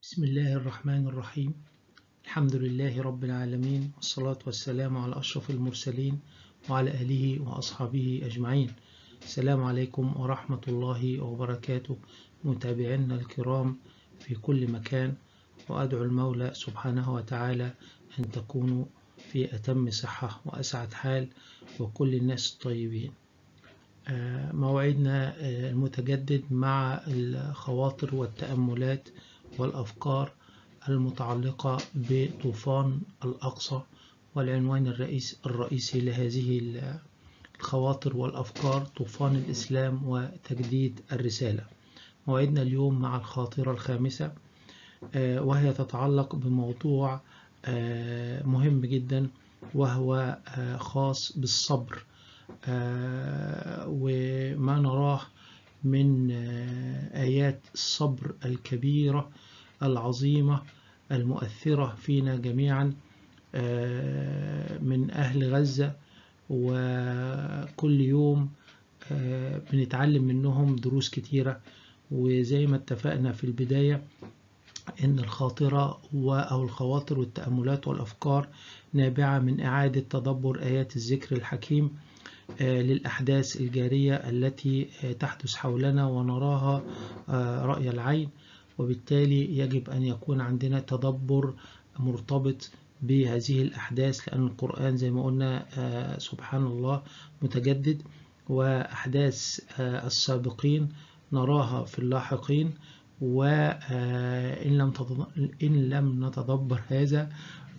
بسم الله الرحمن الرحيم الحمد لله رب العالمين والصلاة والسلام على أشرف المرسلين وعلى آله وأصحابه أجمعين السلام عليكم ورحمة الله وبركاته متابعينا الكرام في كل مكان وأدعو المولى سبحانه وتعالى أن تكونوا في أتم صحة وأسعد حال وكل الناس الطيبين موعدنا المتجدد مع الخواطر والتأملات والأفكار المتعلقة بطوفان الأقصى والعنوان الرئيس الرئيسي لهذه الخواطر والأفكار طوفان الإسلام وتجديد الرسالة موعدنا اليوم مع الخاطرة الخامسة وهي تتعلق بموضوع مهم جدا وهو خاص بالصبر وما نراه من آيات الصبر الكبيرة العظيمة المؤثرة فينا جميعا من أهل غزة وكل يوم بنتعلم منهم دروس كتيرة وزي ما اتفقنا في البداية إن الخاطرة أو الخواطر والتأملات والأفكار نابعة من إعادة تدبر آيات الذكر الحكيم للأحداث الجارية التي تحدث حولنا ونراها رأي العين وبالتالي يجب أن يكون عندنا تدبر مرتبط بهذه الأحداث لأن القرآن زي ما قلنا سبحان الله متجدد وأحداث السابقين نراها في اللاحقين وإن لم إن لم نتدبر هذا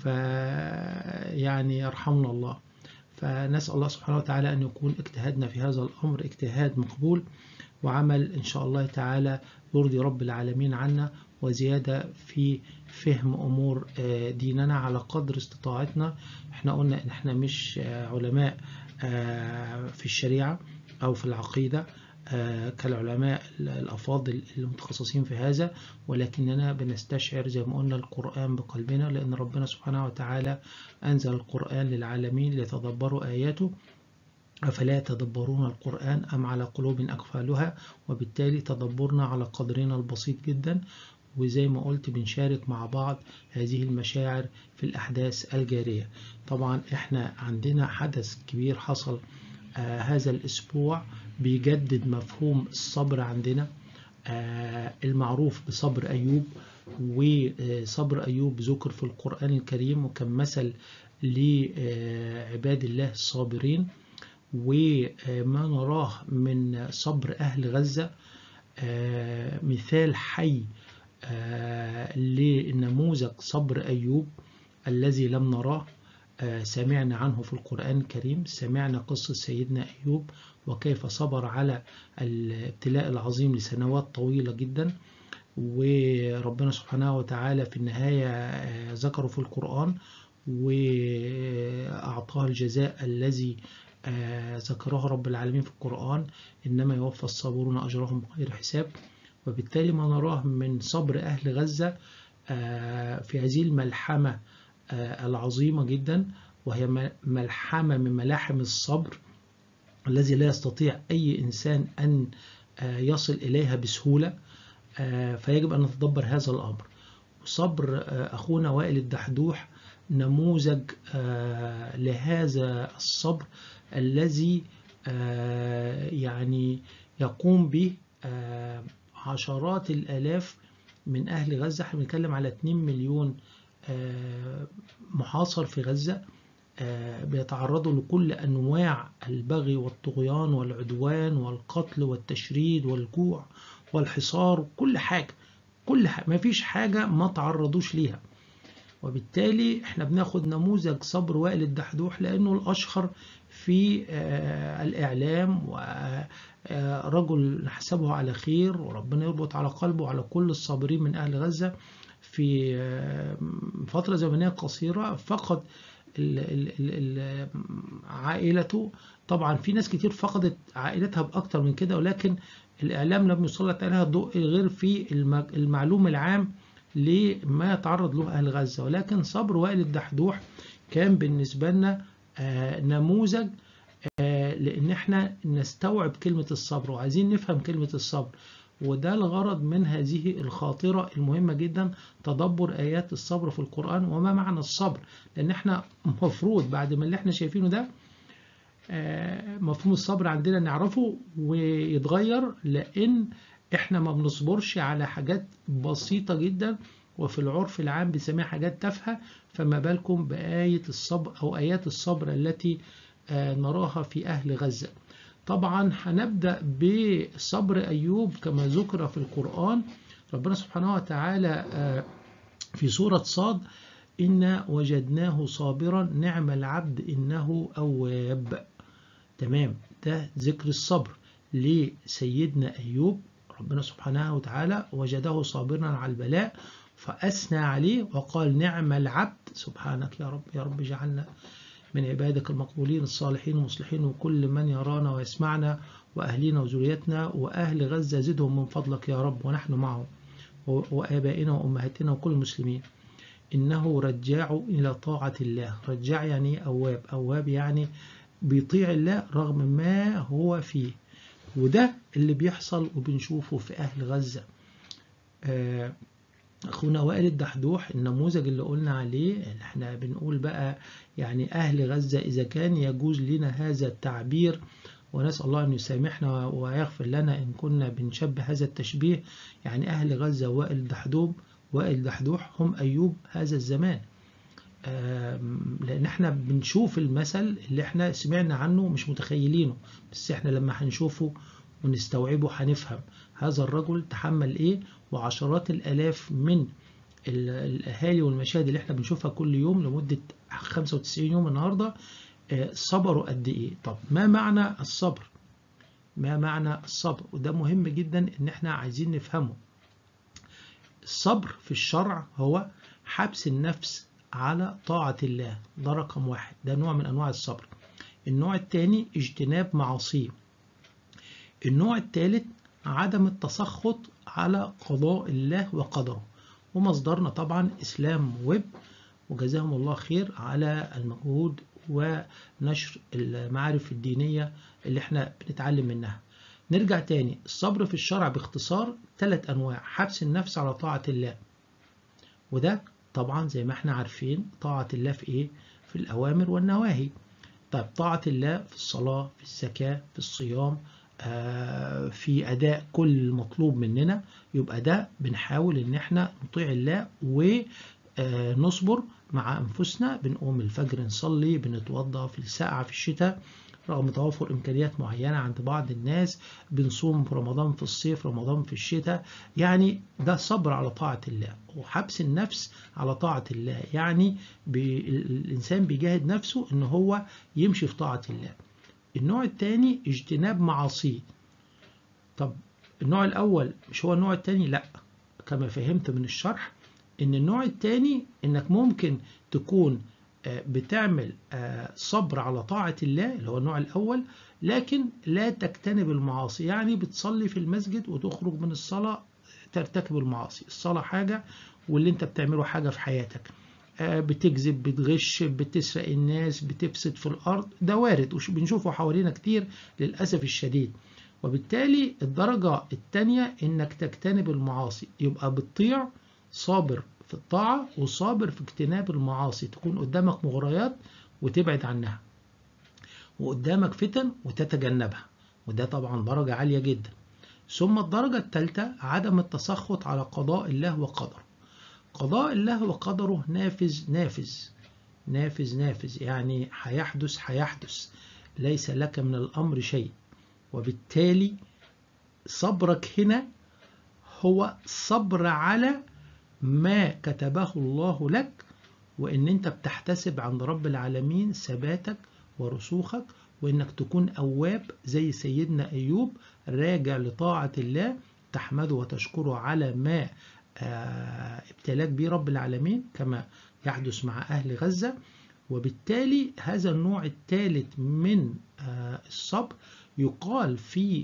فيعني يرحمنا الله فنسأل الله سبحانه وتعالى أن يكون اجتهادنا في هذا الأمر اجتهاد مقبول وعمل إن شاء الله تعالى يرضي رب العالمين عنا وزيادة في فهم أمور ديننا على قدر استطاعتنا احنا قلنا ان احنا مش علماء في الشريعة أو في العقيدة كالعلماء الأفاضل المتخصصين في هذا ولكننا بنستشعر زي ما قلنا القرآن بقلبنا لأن ربنا سبحانه وتعالى أنزل القرآن للعالمين ليتدبروا آياته أفلا يتدبرون القرآن أم على قلوب أقفالها وبالتالي تدبرنا على قدرنا البسيط جدا وزي ما قلت بنشارك مع بعض هذه المشاعر في الأحداث الجارية طبعا احنا عندنا حدث كبير حصل آه هذا الأسبوع بيجدد مفهوم الصبر عندنا آه المعروف بصبر أيوب وصبر أيوب ذكر في القرآن الكريم وكان مثل لعباد الله الصابرين وما نراه من صبر أهل غزة آه مثال حي لنموذج صبر أيوب الذي لم نراه سمعنا عنه في القرآن الكريم سمعنا قصة سيدنا أيوب وكيف صبر على الابتلاء العظيم لسنوات طويلة جدا وربنا سبحانه وتعالى في النهاية ذكره في القرآن وأعطاه الجزاء الذي ذكره رب العالمين في القرآن إنما يوفى الصابرون أجرهم بغير حساب وبالتالي ما نراه من صبر أهل غزة في هذه الملحمة العظيمة جدا وهي ملحمة من ملاحم الصبر الذي لا يستطيع أي إنسان أن يصل إليها بسهولة فيجب أن نتدبر هذا الأمر صبر أخونا وائل الدحدوح نموذج لهذا الصبر الذي يعني يقوم به عشرات الآلاف من أهل غزة احنا بنتكلم على 2 مليون محاصر في غزة بيتعرضوا لكل أنواع البغي والطغيان والعدوان والقتل والتشريد والجوع والحصار وكل حاجة كل حاجة ما فيش حاجة ما تعرضوش ليها وبالتالي احنا بناخد نموذج صبر وائل الدحدوح لأنه الأشهر في الإعلام ورجل نحسبه على خير وربنا يربط على قلبه على كل الصابرين من أهل غزة في فترة زمنية قصيرة فقد عائلته طبعا في ناس كتير فقدت عائلتها بأكتر من كده ولكن الإعلام لم يسلط عليها الضوء غير في المعلوم العام لما يتعرض له أهل غزة ولكن صبر وائل الدحدوح كان بالنسبة لنا نموذج لأن احنا نستوعب كلمة الصبر وعايزين نفهم كلمة الصبر وده الغرض من هذه الخاطرة المهمة جدا تدبر آيات الصبر في القرآن وما معنى الصبر لأن احنا مفروض بعد ما اللي احنا شايفينه ده مفهوم الصبر عندنا نعرفه ويتغير لأن احنا ما بنصبرش على حاجات بسيطة جدا وفي العرف العام بنسميها حاجات تافهة فما بالكم بآية الصبر أو آيات الصبر التي نراها في أهل غزة طبعا هنبدأ بصبر أيوب كما ذكر في القرآن ربنا سبحانه وتعالى في سورة صاد إنا وجدناه صابرا نعم العبد إنه أواب تمام ده ذكر الصبر لسيدنا أيوب ربنا سبحانه وتعالى وجده صابرا على البلاء فأثنى عليه وقال نعم العبد سبحانك يا رب يا رب اجعلنا من عبادك المقبولين الصالحين المصلحين وكل من يرانا ويسمعنا وأهلنا وذريتنا وأهل غزة زدهم من فضلك يا رب ونحن معهم وآبائنا وأمهاتنا وكل المسلمين إنه رجاع إلى طاعة الله رجاع يعني أواب أواب يعني بيطيع الله رغم ما هو فيه وده اللي بيحصل وبنشوفه في أهل غزة أخونا وائل الدحدوح النموذج اللي قلنا عليه احنا بنقول بقى يعني أهل غزة إذا كان يجوز لنا هذا التعبير ونسأل الله أن يسامحنا ويغفر لنا إن كنا بنشبه هذا التشبيه يعني أهل غزة وائل الدحدوب وائل الدحدوح هم أيوب هذا الزمان لأن احنا بنشوف المثل اللي احنا سمعنا عنه مش متخيلينه بس احنا لما هنشوفه ونستوعبه هنفهم هذا الرجل تحمل ايه وعشرات الالاف من الاهالي والمشاهد اللي احنا بنشوفها كل يوم لمدة 95 يوم النهاردة صبروا قد ايه طب ما معنى الصبر ما معنى الصبر وده مهم جدا ان احنا عايزين نفهمه الصبر في الشرع هو حبس النفس على طاعة الله ده رقم واحد ده نوع من أنواع الصبر النوع الثاني اجتناب معاصيه النوع الثالث عدم التسخط على قضاء الله وقدره ومصدرنا طبعا إسلام ويب وجزاهم الله خير على المجهود ونشر المعارف الدينية اللي احنا بنتعلم منها نرجع تاني الصبر في الشرع باختصار ثلاث أنواع حبس النفس على طاعة الله وده طبعا زي ما احنا عارفين طاعة الله في ايه في الأوامر والنواهي طيب طاعة الله في الصلاة في الزكاة في الصيام آه في أداء كل المطلوب مننا يبقى ده بنحاول ان احنا نطيع الله ونصبر مع أنفسنا بنقوم الفجر نصلي بنتوضى في الساعة في الشتاء رغم توافر إمكانيات معينة عند بعض الناس بنصوم في رمضان في الصيف رمضان في الشتاء يعني ده صبر على طاعة الله وحبس النفس على طاعة الله يعني بي الإنسان بيجاهد نفسه إن هو يمشي في طاعة الله النوع الثاني اجتناب معاصيه طب النوع الأول مش هو النوع الثاني لا كما فهمت من الشرح إن النوع الثاني إنك ممكن تكون بتعمل صبر على طاعة الله اللي هو النوع الأول لكن لا تجتنب المعاصي يعني بتصلي في المسجد وتخرج من الصلاة ترتكب المعاصي الصلاة حاجة واللي انت بتعمله حاجة في حياتك بتكذب بتغش بتسرق الناس بتفسد في الأرض ده وارد وبنشوفه حوالينا كتير للأسف الشديد وبالتالي الدرجة الثانية انك تجتنب المعاصي يبقى بتطيع صابر في الطاعة وصابر في اجتناب المعاصي تكون قدامك مغريات وتبعد عنها وقدامك فتن وتتجنبها وده طبعا درجة عالية جدا ثم الدرجة الثالثة عدم التسخط على قضاء الله وقدره قضاء الله وقدره نافذ نافذ نافذ نافذ يعني هيحدث هيحدث ليس لك من الأمر شيء وبالتالي صبرك هنا هو صبر على ما كتبه الله لك وان انت بتحتسب عند رب العالمين ثباتك ورسوخك وانك تكون اواب زي سيدنا ايوب راجع لطاعة الله تحمده وتشكره على ما ابتلاك به رب العالمين كما يحدث مع اهل غزة وبالتالي هذا النوع الثالث من الصبر يقال في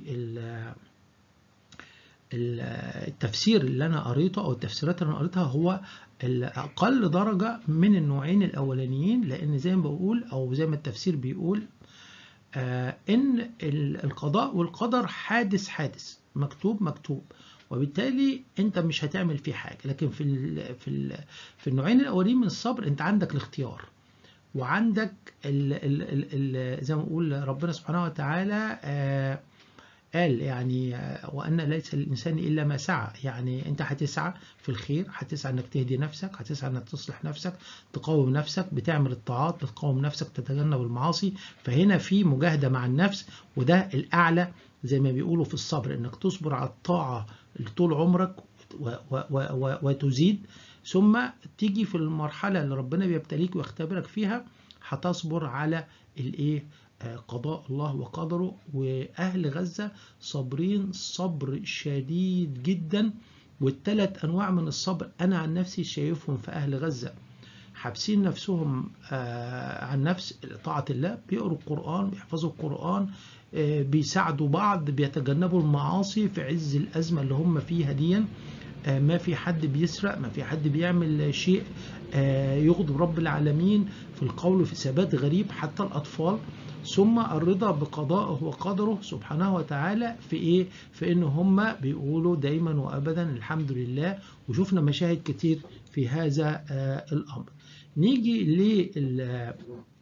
التفسير اللي أنا قريته أو التفسيرات اللي أنا قريتها هو أقل درجة من النوعين الأولانيين لأن زي ما بقول أو زي ما التفسير بيقول آه إن القضاء والقدر حادث حادث مكتوب مكتوب وبالتالي انت مش هتعمل فيه حاجه لكن في ال في ال في النوعين الاولين من الصبر انت عندك الاختيار وعندك ال ال ال ال زي ما بقول ربنا سبحانه وتعالى آه قال يعني وأن ليس للإنسان إلا ما سعى يعني أنت هتسعى في الخير هتسعى أنك تهدي نفسك هتسعى أنك تصلح نفسك تقاوم نفسك بتعمل الطاعات بتقاوم نفسك تتجنب المعاصي فهنا في مجاهدة مع النفس وده الأعلى زي ما بيقولوا في الصبر أنك تصبر على الطاعة طول عمرك و و و وتزيد ثم تيجي في المرحلة اللي ربنا بيبتليك ويختبرك فيها هتصبر على الايه قضاء الله وقدره وأهل غزة صابرين صبر شديد جدا والثلاث أنواع من الصبر أنا عن نفسي شايفهم في أهل غزة حابسين نفسهم عن نفس طاعة الله بيقروا القرآن بيحفظوا القرآن بيساعدوا بعض بيتجنبوا المعاصي في عز الأزمة اللي هم فيها ديا ما في حد بيسرق ما في حد بيعمل شيء يغضب رب العالمين في القول في ثبات غريب حتى الأطفال ثم الرضا بقضائه وقدره سبحانه وتعالى في ايه في ان هم بيقولوا دايما وابدا الحمد لله وشفنا مشاهد كتير في هذا الامر نيجي لل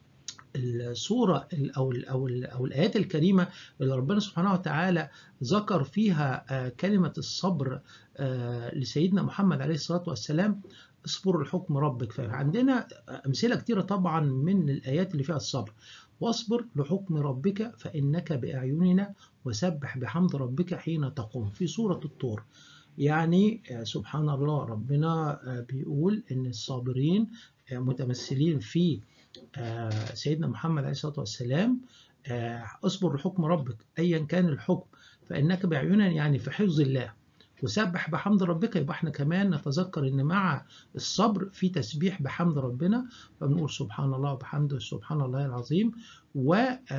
الصورة أو ال أو ال أو الآيات الكريمة اللي ربنا سبحانه وتعالى ذكر فيها كلمة الصبر لسيدنا محمد عليه الصلاة والسلام اصبر لحكم ربك فعندنا أمثلة كتيرة طبعا من الآيات اللي فيها الصبر واصبر لحكم ربك فإنك بأعيننا وسبح بحمد ربك حين تقوم في سورة الطور يعني سبحان الله ربنا بيقول إن الصابرين متمثلين في سيدنا محمد عليه الصلاة والسلام اصبر لحكم ربك أيا كان الحكم فإنك بأعيننا يعني في حفظ الله وسبح بحمد ربك يبقى احنا كمان نتذكر ان مع الصبر في تسبيح بحمد ربنا فبنقول سبحان الله وبحمده سبحان الله العظيم و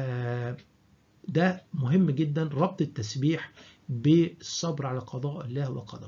ده مهم جدا ربط التسبيح بالصبر على قضاء الله وقدره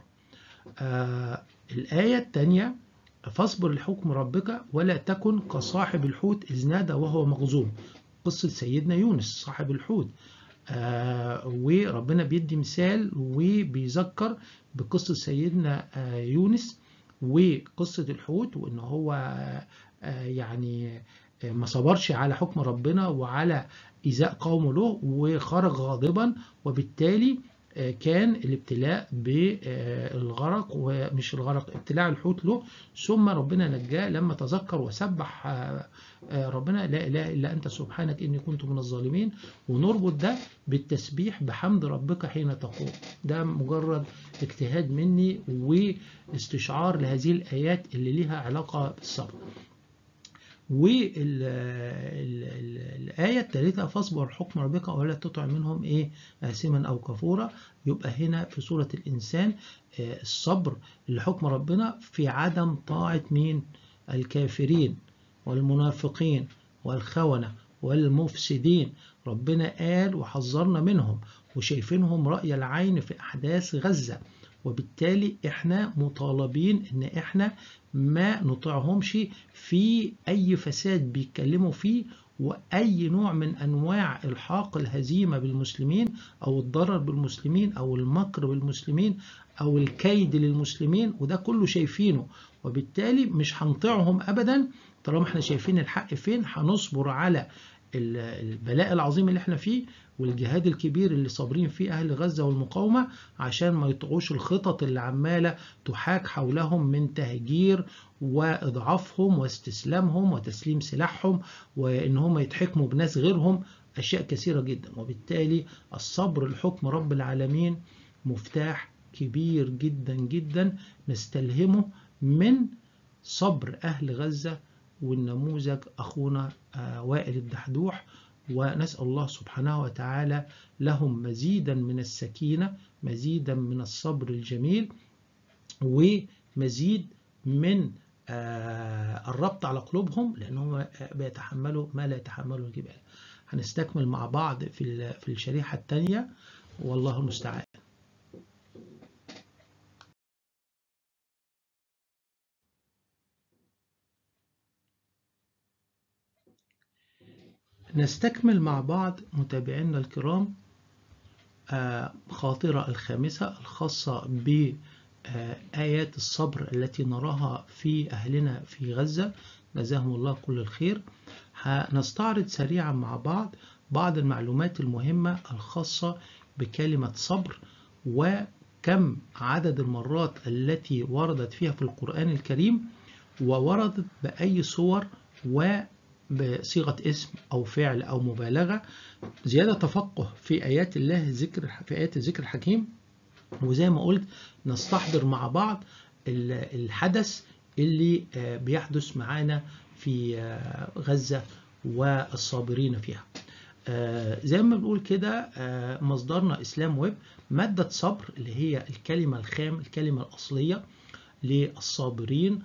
الآية الثانية فاصبر لحكم ربك ولا تكن كصاحب الحوت إذ نادى وهو مغزوم قصة سيدنا يونس صاحب الحوت آه وربنا بيدي مثال وبيذكر بقصة سيدنا آه يونس وقصة الحوت وإن هو آه يعني ما صبرش على حكم ربنا وعلى إيذاء قومه له وخرج غاضبا وبالتالي كان الابتلاء بالغرق ومش الغرق ابتلاع الحوت له ثم ربنا نجاه لما تذكر وسبح ربنا لا اله الا انت سبحانك اني كنت من الظالمين ونربط ده بالتسبيح بحمد ربك حين تقوم ده مجرد اجتهاد مني واستشعار لهذه الايات اللي لها علاقه بالصبر والآية الثالثة فاصبر حكم ربك ولا تطع منهم إيه آثما أو كفورا يبقى هنا في سورة الإنسان الصبر لحكم ربنا في عدم طاعة مين الكافرين والمنافقين والخونة والمفسدين ربنا قال وحذرنا منهم وشايفينهم رأي العين في أحداث غزة وبالتالي احنا مطالبين ان احنا ما نطيعهمش في اي فساد بيتكلموا فيه واي نوع من انواع الحاق الهزيمه بالمسلمين او الضرر بالمسلمين او المكر بالمسلمين او الكيد للمسلمين وده كله شايفينه وبالتالي مش هنطيعهم ابدا طالما احنا شايفين الحق فين هنصبر على البلاء العظيم اللي احنا فيه والجهاد الكبير اللي صابرين فيه أهل غزة والمقاومة عشان ما يطغوش الخطط اللي عمالة تحاك حولهم من تهجير وإضعافهم واستسلامهم وتسليم سلاحهم وإن هم يتحكموا بناس غيرهم أشياء كثيرة جدا وبالتالي الصبر لحكم رب العالمين مفتاح كبير جدا جدا نستلهمه من صبر أهل غزة والنموذج أخونا وائل الدحدوح ونسأل الله سبحانه وتعالى لهم مزيدا من السكينة مزيدا من الصبر الجميل ومزيد من الربط على قلوبهم لأنهم بيتحملوا ما لا يتحمله الجبال هنستكمل مع بعض في في الشريحة الثانية والله المستعان نستكمل مع بعض متابعينا الكرام خاطرة الخامسة الخاصة بآيات الصبر التي نراها في أهلنا في غزة جزاهم الله كل الخير هنستعرض سريعا مع بعض بعض المعلومات المهمة الخاصة بكلمة صبر وكم عدد المرات التي وردت فيها في القرآن الكريم ووردت بأي صور وبصيغة اسم أو فعل أو مبالغة زيادة تفقه في آيات الله ذكر في آيات الذكر الحكيم وزي ما قلت نستحضر مع بعض الحدث اللي بيحدث معانا في غزة والصابرين فيها زي ما بنقول كده مصدرنا إسلام ويب مادة صبر اللي هي الكلمة الخام الكلمة الأصلية للصابرين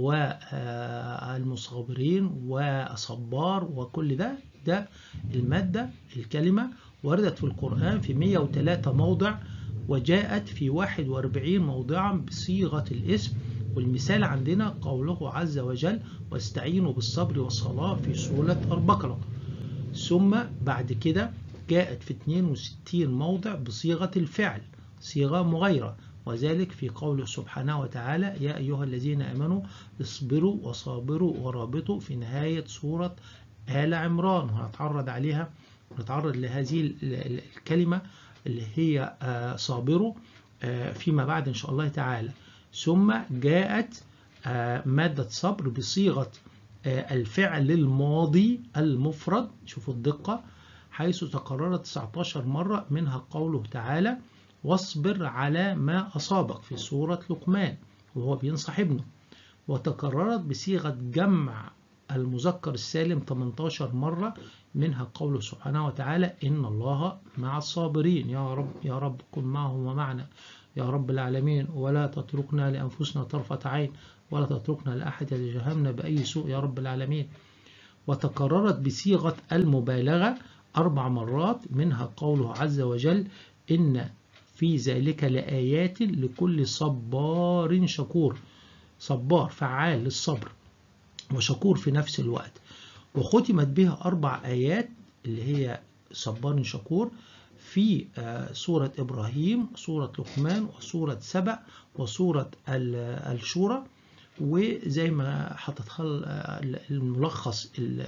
والمصابرين وصبار وكل ده ده المادة الكلمة وردت في القرآن في 103 موضع وجاءت في 41 موضعا بصيغة الاسم والمثال عندنا قوله عز وجل واستعينوا بالصبر والصلاة في سورة البقرة ثم بعد كده جاءت في 62 موضع بصيغة الفعل صيغة مغايرة وذلك في قوله سبحانه وتعالى يا أيها الذين آمنوا اصبروا وصابروا ورابطوا في نهاية سورة آل عمران وهنتعرض عليها ونتعرض لهذه الكلمة اللي هي صابروا فيما بعد إن شاء الله تعالى ثم جاءت مادة صبر بصيغة الفعل الماضي المفرد شوفوا الدقة حيث تكررت 19 مرة منها قوله تعالى واصبر على ما أصابك في سورة لقمان وهو بينصح ابنه وتكررت بصيغة جمع المذكر السالم 18 مرة منها قوله سبحانه وتعالى إن الله مع الصابرين يا رب يا رب كن معهم ومعنا يا رب العالمين ولا تتركنا لأنفسنا طرفة عين ولا تتركنا لأحد يتجهمنا بأي سوء يا رب العالمين وتكررت بصيغة المبالغة أربع مرات منها قوله عز وجل إن في ذلك لآيات لكل صبار شكور صبار فعال للصبر وشكور في نفس الوقت وختمت بها أربع آيات اللي هي صبار شكور في سورة إبراهيم سورة لقمان وسورة سبأ وسورة الشورى وزي ما هتدخل الملخص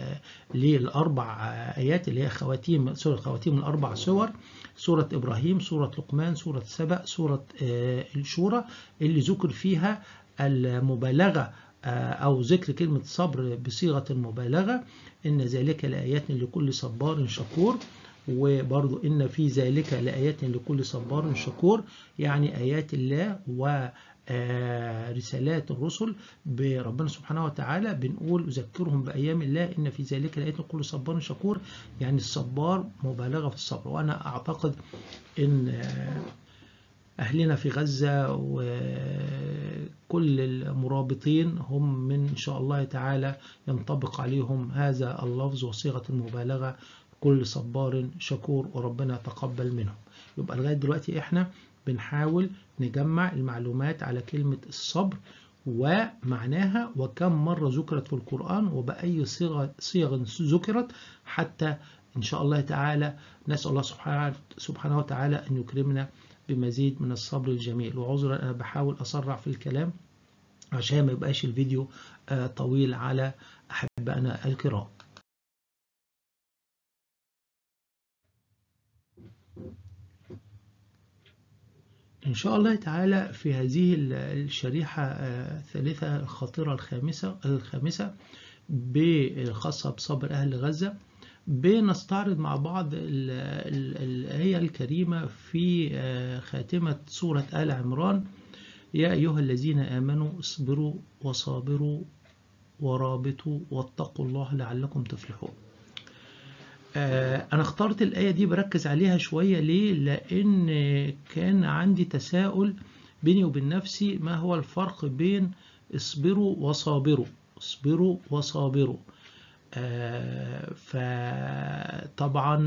للأربع آيات اللي هي خواتيم سورة خواتيم الأربع سور سورة إبراهيم سورة لقمان سورة سبأ سورة الشورى اللي ذكر فيها المبالغة أو ذكر كلمة صبر بصيغة المبالغة إن ذلك لآيات لكل صبار شكور وبرضو إن في ذلك لآيات لكل صبار شكور يعني آيات الله و رسالات الرسل بربنا سبحانه وتعالى بنقول أذكرهم بأيام الله إن في ذلك لآيات لكل صبار شكور يعني الصبار مبالغة في الصبر وأنا أعتقد إن أهلنا في غزة وكل المرابطين هم من إن شاء الله تعالى ينطبق عليهم هذا اللفظ وصيغة المبالغة كل صبار شكور وربنا يتقبل منهم يبقى لغاية دلوقتي إحنا بنحاول نجمع المعلومات على كلمة الصبر ومعناها وكم مرة ذكرت في القرآن وبأي صيغة صيغ ذكرت حتى إن شاء الله تعالى نسأل الله سبحانه, سبحانه وتعالى أن يكرمنا بمزيد من الصبر الجميل وعذرا أنا بحاول أسرع في الكلام عشان ما يبقاش الفيديو طويل على أحبائنا الكرام إن شاء الله تعالى في هذه الشريحة الثالثة الخطيرة الخامسة الخامسة الخاصة بصبر أهل غزة بنستعرض مع بعض الآية الكريمة في خاتمة سورة آل عمران يا أيها الذين آمنوا اصبروا وصابروا ورابطوا واتقوا الله لعلكم تفلحون أنا اخترت الآية دي بركز عليها شوية ليه؟ لأن كان عندي تساؤل بيني وبين نفسي ما هو الفرق بين اصبروا وصابروا اصبروا وصابروا فطبعا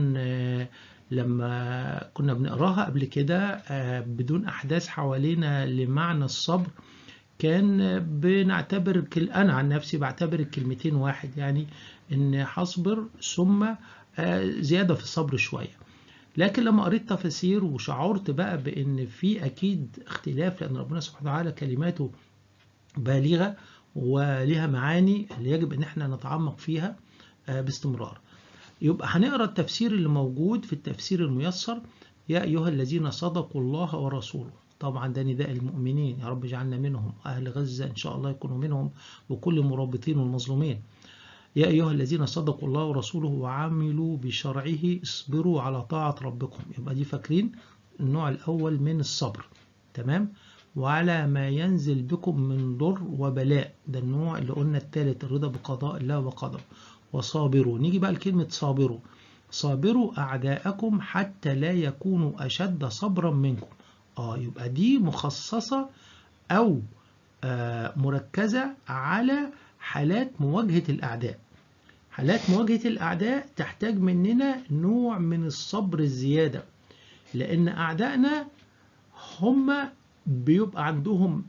لما كنا بنقراها قبل كده بدون أحداث حوالينا لمعنى الصبر كان بنعتبر أنا عن نفسي بعتبر الكلمتين واحد يعني إن هصبر ثم زيادة في الصبر شوية لكن لما قريت تفاسير وشعرت بقى بان في اكيد اختلاف لان ربنا سبحانه وتعالى كلماته بالغه ولها معاني اللي يجب ان احنا نتعمق فيها باستمرار يبقى هنقرا التفسير اللي موجود في التفسير الميسر يا ايها الذين صدقوا الله ورسوله طبعا ده نداء المؤمنين يا رب اجعلنا منهم اهل غزه ان شاء الله يكونوا منهم وكل المرابطين والمظلومين يا أيها الذين صدقوا الله ورسوله وعملوا بشرعه اصبروا على طاعة ربكم يبقى دي فاكرين النوع الأول من الصبر تمام وعلى ما ينزل بكم من ضر وبلاء ده النوع اللي قلنا الثالث الرضا بقضاء الله وقدره وصابروا نيجي بقى لكلمة صابروا صابروا أعداءكم حتى لا يكونوا أشد صبرا منكم آه يبقى دي مخصصة أو آه مركزة على حالات مواجهة الأعداء حالات مواجهة الأعداء تحتاج مننا نوع من الصبر الزيادة لأن أعدائنا هم بيبقى عندهم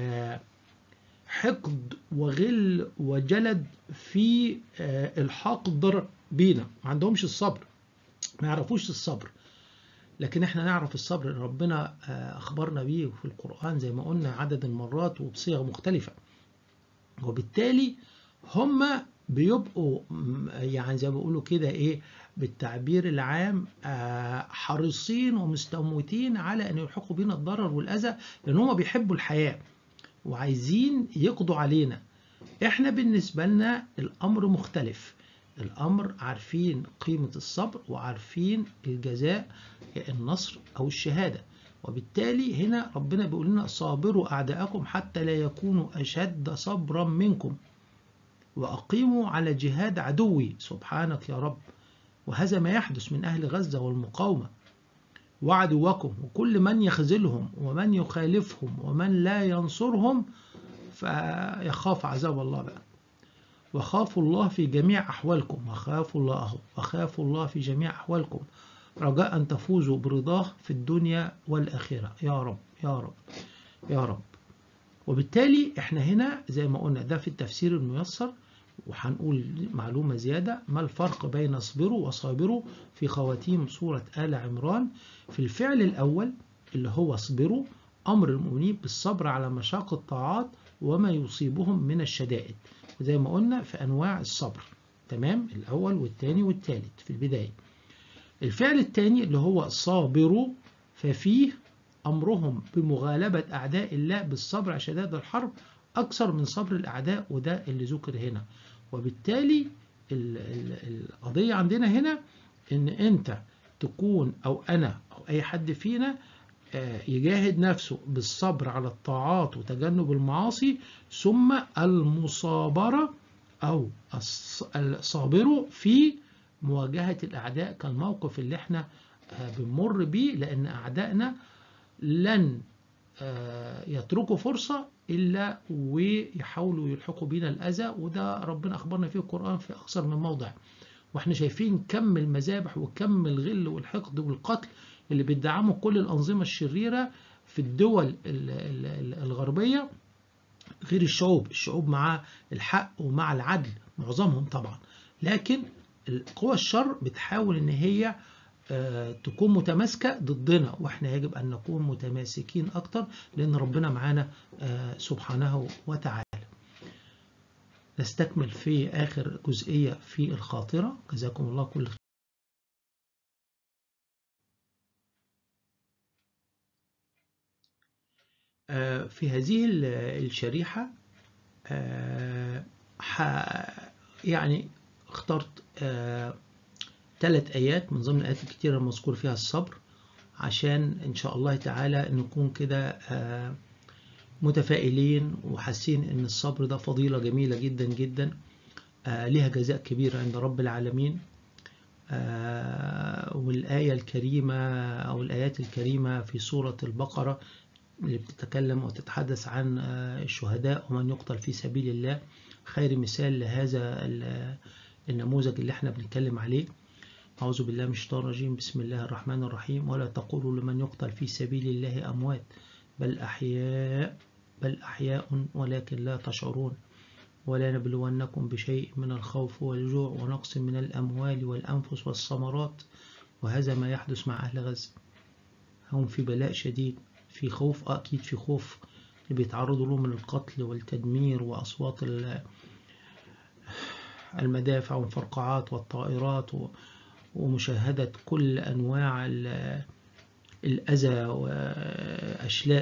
حقد وغل وجلد في الحقد بينا ما عندهمش الصبر ما يعرفوش الصبر لكن احنا نعرف الصبر ربنا أخبرنا بيه في القرآن زي ما قلنا عدد المرات وبصيغ مختلفة وبالتالي هم بيبقوا يعني زي ما بيقولوا كده ايه بالتعبير العام حريصين ومستموتين على ان يلحقوا بينا الضرر والاذى لان هم بيحبوا الحياه وعايزين يقضوا علينا احنا بالنسبه لنا الامر مختلف الامر عارفين قيمه الصبر وعارفين الجزاء النصر او الشهاده وبالتالي هنا ربنا بيقول لنا صابروا أعداءكم حتى لا يكونوا أشد صبرا منكم وأقيموا على جهاد عدوي سبحانك يا رب وهذا ما يحدث من أهل غزة والمقاومة وعدوكم وكل من يخذلهم ومن يخالفهم ومن لا ينصرهم فيخاف عذاب الله بقى وخافوا الله في جميع أحوالكم وخافوا الله وخافوا الله في جميع أحوالكم رجاء أن تفوزوا برضاه في الدنيا والآخرة يا رب يا رب يا رب وبالتالي احنا هنا زي ما قلنا ده في التفسير الميسر وهنقول معلومة زيادة ما الفرق بين اصبروا وصابروا في خواتيم سورة آل عمران في الفعل الأول اللي هو اصبروا أمر المؤمنين بالصبر على مشاق الطاعات وما يصيبهم من الشدائد زي ما قلنا في أنواع الصبر تمام الأول والثاني والثالث في البداية الفعل الثاني اللي هو صابروا ففيه أمرهم بمغالبة أعداء الله بالصبر على شدائد الحرب أكثر من صبر الأعداء وده اللي ذكر هنا وبالتالي ال ال القضية عندنا هنا إن أنت تكون أو أنا أو أي حد فينا يجاهد نفسه بالصبر على الطاعات وتجنب المعاصي ثم المصابرة أو الصابر في مواجهة الأعداء كالموقف اللي احنا بنمر بيه لأن أعدائنا لن يتركوا فرصة إلا ويحاولوا يلحقوا بينا الأذى وده ربنا أخبرنا فيه القرآن في أكثر من موضع واحنا شايفين كم المذابح وكم الغل والحقد والقتل اللي بيدعموا كل الأنظمة الشريرة في الدول الغربية غير الشعوب الشعوب مع الحق ومع العدل معظمهم طبعا لكن قوى الشر بتحاول ان هي تكون متماسكة ضدنا واحنا يجب ان نكون متماسكين اكتر لان ربنا معانا سبحانه وتعالى نستكمل في اخر جزئية في الخاطرة جزاكم الله كل خير في هذه الشريحة يعني اخترت ثلاث آيات من ضمن الآيات الكتيرة المذكور فيها الصبر عشان إن شاء الله تعالى نكون كده متفائلين وحاسين إن الصبر ده فضيلة جميلة جدا جدا لها جزاء كبير عند رب العالمين والآية الكريمة أو الآيات الكريمة في سورة البقرة اللي بتتكلم وتتحدث عن الشهداء ومن يقتل في سبيل الله خير مثال لهذا النموذج اللي احنا بنتكلم عليه أعوذ بالله من الشيطان الرجيم بسم الله الرحمن الرحيم ولا تقولوا لمن يقتل في سبيل الله أموات بل أحياء بل أحياء ولكن لا تشعرون ولا نبلونكم بشيء من الخوف والجوع ونقص من الأموال والأنفس والثمرات وهذا ما يحدث مع أهل غزة هم في بلاء شديد في خوف أكيد في خوف اللي بيتعرضوا له من القتل والتدمير وأصوات المدافع والفرقعات والطائرات ومشاهدة كل أنواع الأذى وأشلاء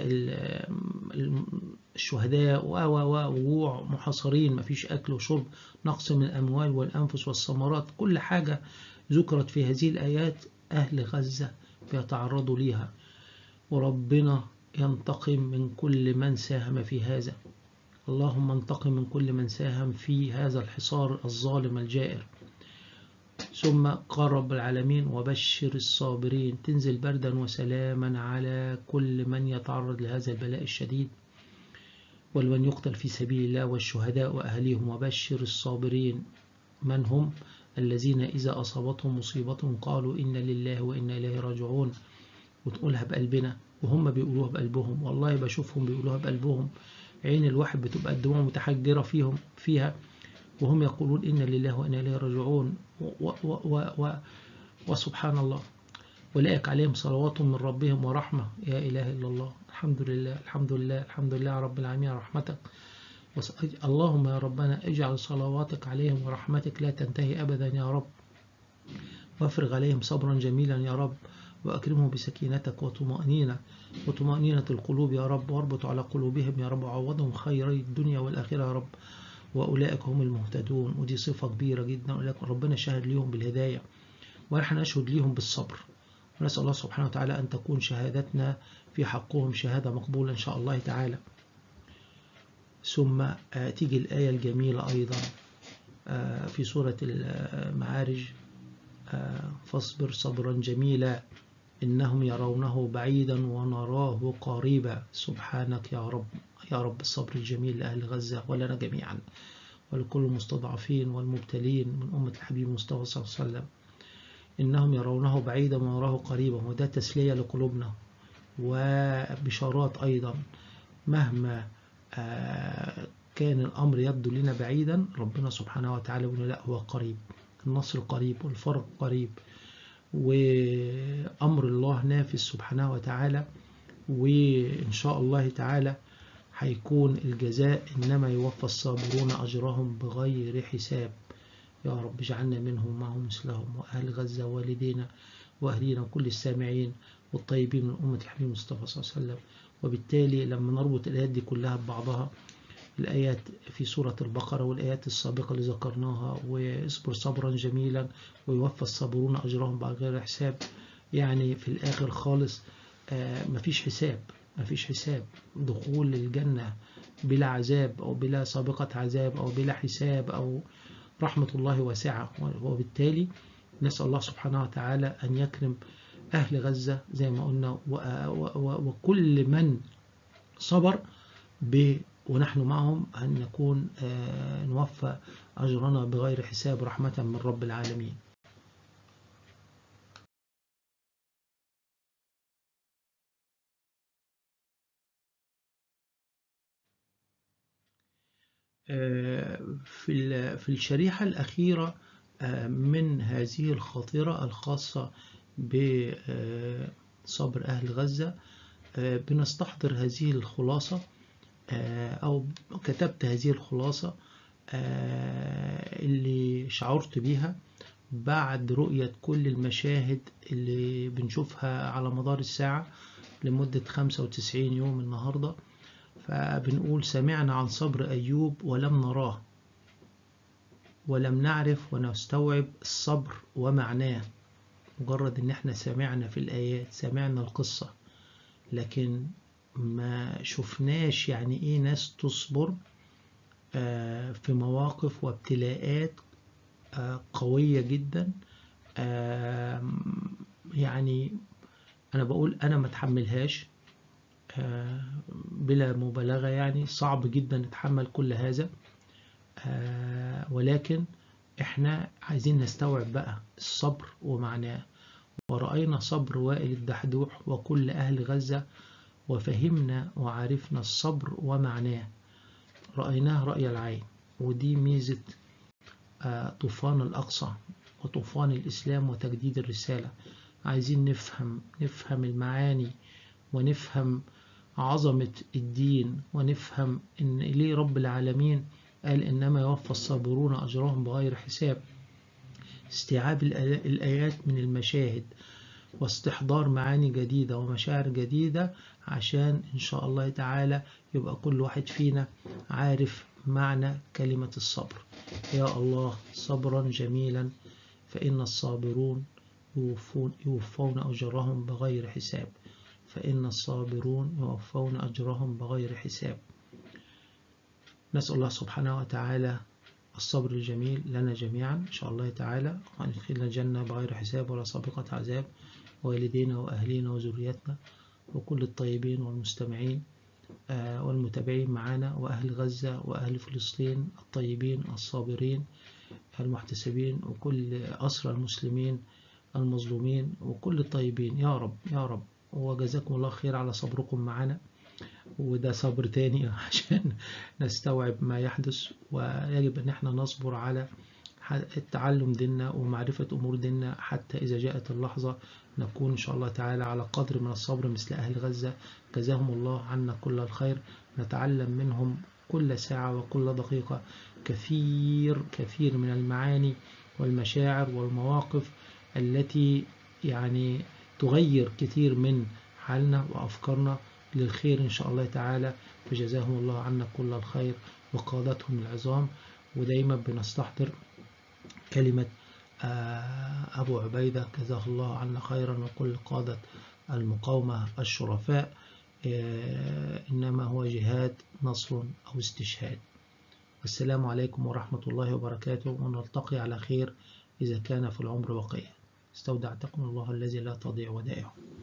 الشهداء ووقوع محاصرين مفيش أكل وشرب نقص من الأموال والأنفس والثمرات كل حاجة ذكرت في هذه الآيات أهل غزة بيتعرضوا ليها وربنا ينتقم من كل من ساهم في هذا اللهم انتقم من كل من ساهم في هذا الحصار الظالم الجائر ثم قال رب العالمين وبشر الصابرين تنزل بردا وسلاما على كل من يتعرض لهذا البلاء الشديد ولمن يقتل في سبيل الله والشهداء وأهليهم وبشر الصابرين من هم الذين إذا أصابتهم مصيبة قالوا إن لله وإنا إليه راجعون وتقولها بقلبنا وهم بيقولوها بقلبهم والله بشوفهم بيقولوها بقلبهم عين الواحد بتبقى الدموع متحجرة فيهم فيها وهم يقولون إن لله وإنا إليه راجعون و و و وسبحان الله أولئك عليهم صلوات من ربهم ورحمة يا إله إلا الله الحمد لله الحمد لله الحمد لله رب العالمين رحمتك اللهم يا ربنا اجعل صلواتك عليهم ورحمتك لا تنتهي أبدا يا رب وافرغ عليهم صبرا جميلا يا رب وأكرمهم بسكينتك وطمأنينة وطمأنينة القلوب يا رب واربط على قلوبهم يا رب وعوضهم خيري الدنيا والآخرة يا رب وأولئك هم المهتدون ودي صفة كبيرة جدا أولئك ربنا شهد ليهم بالهداية ونحن نشهد ليهم بالصبر ونسأل الله سبحانه وتعالى أن تكون شهادتنا في حقهم شهادة مقبولة إن شاء الله تعالى ثم تيجي الآية الجميلة أيضا في سورة المعارج فاصبر صبرا جميلا إنهم يرونه بعيدا ونراه قريبا سبحانك يا رب يا رب الصبر الجميل لأهل غزة ولنا جميعا ولكل المستضعفين والمبتلين من أمة الحبيب المصطفى صلى الله عليه وسلم إنهم يرونه بعيدا ونراه قريبا وده تسلية لقلوبنا وبشارات أيضا مهما كان الأمر يبدو لنا بعيدا ربنا سبحانه وتعالى يقول لا هو قريب النصر قريب والفرج قريب وأمر الله نافذ سبحانه وتعالى وإن شاء الله تعالى هيكون الجزاء إنما يوفى الصابرون أجرهم بغير حساب يا رب اجعلنا منهم معهم مثلهم وأهل غزة والدينا وأهلينا كل السامعين والطيبين من أمة الحبيب المصطفى صلى الله عليه وسلم وبالتالي لما نربط الآيات دي كلها ببعضها الآيات في سورة البقرة والآيات السابقة اللي ذكرناها واصبر صبرا جميلا ويوفى الصابرون أجرهم بغير حساب يعني في الآخر خالص آه مفيش حساب مفيش حساب دخول الجنة بلا عذاب أو بلا سابقة عذاب أو بلا حساب أو رحمة الله واسعة وبالتالي نسأل الله سبحانه وتعالى أن يكرم أهل غزة زي ما قلنا وكل من صبر ب ونحن معهم أن نكون نوفى أجرنا بغير حساب رحمة من رب العالمين في في الشريحة الأخيرة من هذه الخاطرة الخاصة بصبر أهل غزة بنستحضر هذه الخلاصة أو كتبت هذه الخلاصة اللي شعرت بيها بعد رؤية كل المشاهد اللي بنشوفها على مدار الساعة لمدة 95 يوم النهاردة فبنقول سمعنا عن صبر أيوب ولم نراه ولم نعرف ونستوعب الصبر ومعناه مجرد ان احنا سمعنا في الآيات سمعنا القصة لكن ما شفناش يعني ايه ناس تصبر في مواقف وابتلاءات قوية جدا يعني انا بقول انا ما اتحملهاش بلا مبالغة يعني صعب جدا نتحمل كل هذا ولكن احنا عايزين نستوعب بقى الصبر ومعناه ورأينا صبر وائل الدحدوح وكل أهل غزة وفهمنا وعرفنا الصبر ومعناه رأيناه رأي العين ودي ميزة طوفان الأقصى وطوفان الإسلام وتجديد الرسالة عايزين نفهم نفهم المعاني ونفهم عظمة الدين ونفهم إن ليه رب العالمين قال إنما يوفى الصابرون أجرهم بغير حساب استيعاب الآيات من المشاهد واستحضار معاني جديدة ومشاعر جديدة عشان إن شاء الله تعالى يبقى كل واحد فينا عارف معنى كلمة الصبر يا الله صبرا جميلا فإن الصابرون يوفون, يوفون أجرهم بغير حساب فإن الصابرون يوفون أجرهم بغير حساب نسأل الله سبحانه وتعالى الصبر الجميل لنا جميعا إن شاء الله تعالى وأن يدخلنا الجنة بغير حساب ولا سابقة عذاب والدينا وأهلينا وذريتنا وكل الطيبين والمستمعين والمتابعين معنا وأهل غزة وأهل فلسطين الطيبين الصابرين المحتسبين وكل أسرى المسلمين المظلومين وكل الطيبين يا رب يا رب وجزاكم الله خير على صبركم معنا وده صبر تاني عشان نستوعب ما يحدث ويجب ان احنا نصبر على التعلم ديننا ومعرفة أمور ديننا حتى إذا جاءت اللحظة نكون إن شاء الله تعالى على قدر من الصبر مثل أهل غزة جزاهم الله عنا كل الخير نتعلم منهم كل ساعة وكل دقيقة كثير كثير من المعاني والمشاعر والمواقف التي يعني تغير كثير من حالنا وأفكارنا للخير إن شاء الله تعالى فجزاهم الله عنا كل الخير وقادتهم العظام ودايما بنستحضر كلمة أبو عبيدة جزاه الله عنا خيرا وكل قادة المقاومة الشرفاء إنما هو جهاد نصر أو استشهاد السلام عليكم ورحمة الله وبركاته ونلتقي على خير إذا كان في العمر بقية استودعتكم الله الذي لا تضيع ودائعه